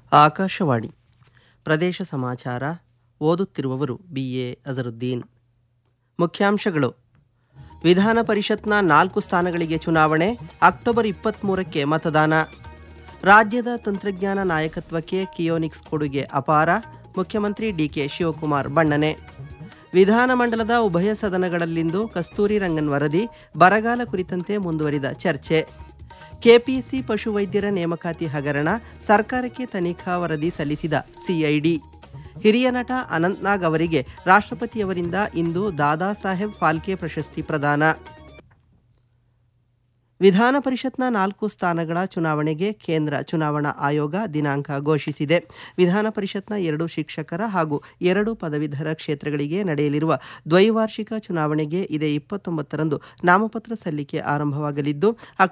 ಆಕಾಶವಾಣಿ ಪ್ರದೇಶ ಸಮಾಚಾರ ಓದುತ್ತಿರುವವರು ಬಿ ಎ ಅಜರುದ್ದೀನ್ ಮುಖ್ಯಾಂಶಗಳು ವಿಧಾನ ಪರಿಷತ್ನ ನಾಲ್ಕು ಸ್ಥಾನಗಳಿಗೆ ಚುನಾವಣೆ ಅಕ್ಟೋಬರ್ ಇಪ್ಪತ್ತ್ಮೂರಕ್ಕೆ ಮತದಾನ ರಾಜ್ಯದ ತಂತ್ರಜ್ಞಾನ ನಾಯಕತ್ವಕ್ಕೆ ಕಿಯೋನಿಕ್ಸ್ ಕೊಡುಗೆ ಅಪಾರ ಮುಖ್ಯಮಂತ್ರಿ ಡಿಕೆ ಶಿವಕುಮಾರ್ ಬಣ್ಣನೆ ವಿಧಾನಮಂಡಲದ ಉಭಯ ಸದನಗಳಲ್ಲಿಂದು ಕಸ್ತೂರಿ ರಂಗನ್ ವರದಿ ಬರಗಾಲ ಕುರಿತಂತೆ ಮುಂದುವರಿದ ಚರ್ಚೆ ಕೆಪಿಸಿ ಪಶುವೈದ್ಯರ ನೇಮಕಾತಿ ಹಗರಣ ಸರ್ಕಾರಕ್ಕೆ ತನಿಖಾ ವರದಿ ಸಲ್ಲಿಸಿದ ಸಿಐಡಿ ಹಿರಿಯ ನಟ ಅನಂತ್ನಾಗ್ ಅವರಿಗೆ ರಾಷ್ಟ್ರಪತಿಯವರಿಂದ ಇಂದು ದಾದಾ ಸಾಹೇಬ್ ಫಾಲ್ಕೆ ಪ್ರಶಸ್ತಿ ಪ್ರದಾನ ವಿಧಾನ ಪರಿಷತ್ನ ನಾಲ್ಕು ಸ್ಥಾನಗಳ ಚುನಾವಣೆಗೆ ಕೇಂದ್ರ ಚುನಾವಣಾ ಆಯೋಗ ದಿನಾಂಕ ಘೋಷಿಸಿದೆ ವಿಧಾನ ಪರಿಷತ್ನ ಎರಡು ಶಿಕ್ಷಕರ ಹಾಗೂ ಎರಡು ಪದವೀಧರ ಕ್ಷೇತ್ರಗಳಿಗೆ ನಡೆಯಲಿರುವ ದ್ವೈವಾರ್ಷಿಕ ಚುನಾವಣೆಗೆ ಇದೇ ಇಪ್ಪತ್ತೊಂಬತ್ತರಂದು ನಾಮಪತ್ರ ಸಲ್ಲಿಕೆ ಆರಂಭವಾಗಲಿದ್ದು